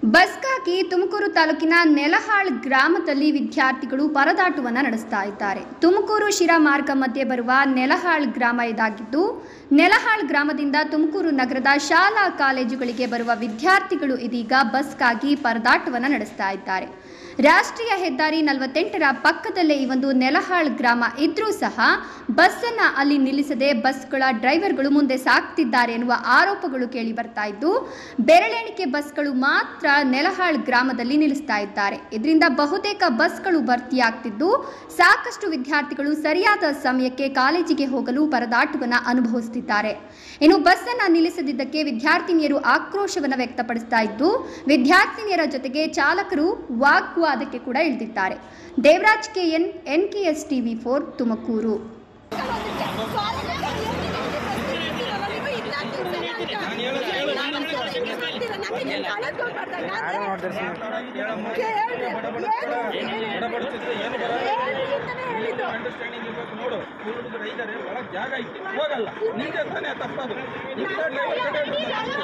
ಬಸ್ಗಾಗಿ ತುಮಕೂರು ತಾಲೂಕಿನ ನೆಲಹಾಳ್ ಗ್ರಾಮದಲ್ಲಿ ವಿದ್ಯಾರ್ಥಿಗಳು ಪರದಾಟವನ್ನು ನಡೆಸ್ತಾ ಇದ್ದಾರೆ ತುಮಕೂರು ಶಿರಾ ಮಾರ್ಗ ಮಧ್ಯೆ ಬರುವ ನೆಲಹಾಳ್ ಗ್ರಾಮ ಇದಾಗಿದ್ದು ನೆಲಹಾಳ್ ಗ್ರಾಮದಿಂದ ತುಮಕೂರು ನಗರದ ಶಾಲಾ ಕಾಲೇಜುಗಳಿಗೆ ಬರುವ ವಿದ್ಯಾರ್ಥಿಗಳು ಇದೀಗ ಬಸ್ಗಾಗಿ ಪರದಾಟವನ್ನು ನಡೆಸ್ತಾ ಇದ್ದಾರೆ ರಾಷ್ಟ್ರೀಯ ಹೆದ್ದಾರಿ ನಲವತ್ತೆಂಟರ ಪಕ್ಕದಲ್ಲೇ ಈ ಒಂದು ನೆಲಹಾಳ್ ಗ್ರಾಮ ಇದ್ರೂ ಸಹ ಬಸ್ಸನ್ನು ಅಲ್ಲಿ ನಿಲ್ಲಿಸದೆ ಬಸ್ಗಳ ಡ್ರೈವರ್ಗಳು ಮುಂದೆ ಸಾಕ್ತಿದ್ದಾರೆ ಎನ್ನುವ ಆರೋಪಗಳು ಕೇಳಿ ಬರ್ತಾ ಇದ್ದು ಬೆರಳೆಣಿಕೆ ಬಸ್ಗಳು ಮಾತ್ರ ನೆಲಹಾಳ್ ಗ್ರಾಮದಲ್ಲಿ ನಿಲ್ಲಿಸ್ತಾ ಇದ್ದಾರೆ ಇದರಿಂದ ಬಹುತೇಕ ಬಸ್ಗಳು ಭರ್ತಿಯಾಗ್ತಿದ್ದು ಸಾಕಷ್ಟು ವಿದ್ಯಾರ್ಥಿಗಳು ಸರಿಯಾದ ಸಮಯಕ್ಕೆ ಕಾಲೇಜಿಗೆ ಹೋಗಲು ಪರದಾಟವನ್ನು ಅನುಭವಿಸುತ್ತಿದ್ದಾರೆ ಇನ್ನು ಬಸ್ಸನ್ನು ನಿಲ್ಲಿಸದಿದ್ದಕ್ಕೆ ವಿದ್ಯಾರ್ಥಿನಿಯರು ಆಕ್ರೋಶವನ್ನು ವ್ಯಕ್ತಪಡಿಸ್ತಾ ಇದ್ದು ವಿದ್ಯಾರ್ಥಿನಿಯರ ಜೊತೆಗೆ ಚಾಲಕರು ವಾಗ್ವಾದಕ್ಕೆ ಕೂಡ ಇಳಿದಿದ್ದಾರೆ Devaraj K N N K S TV four Tumakuru understanding ಇರ್ಬೇಕು ನೋಡು ಹುಡುಗರು ಇದ್ದಾರೆ ಒಳಗೆ ಜಾಗ ಐತಿ ಹೋಗಲ್ಲ ನಿಂಗೆ ತಾನೇ ತಪ್ಪದು ನಿಂಗೆ ಡ್ರೈವರ್ ಕಡೆ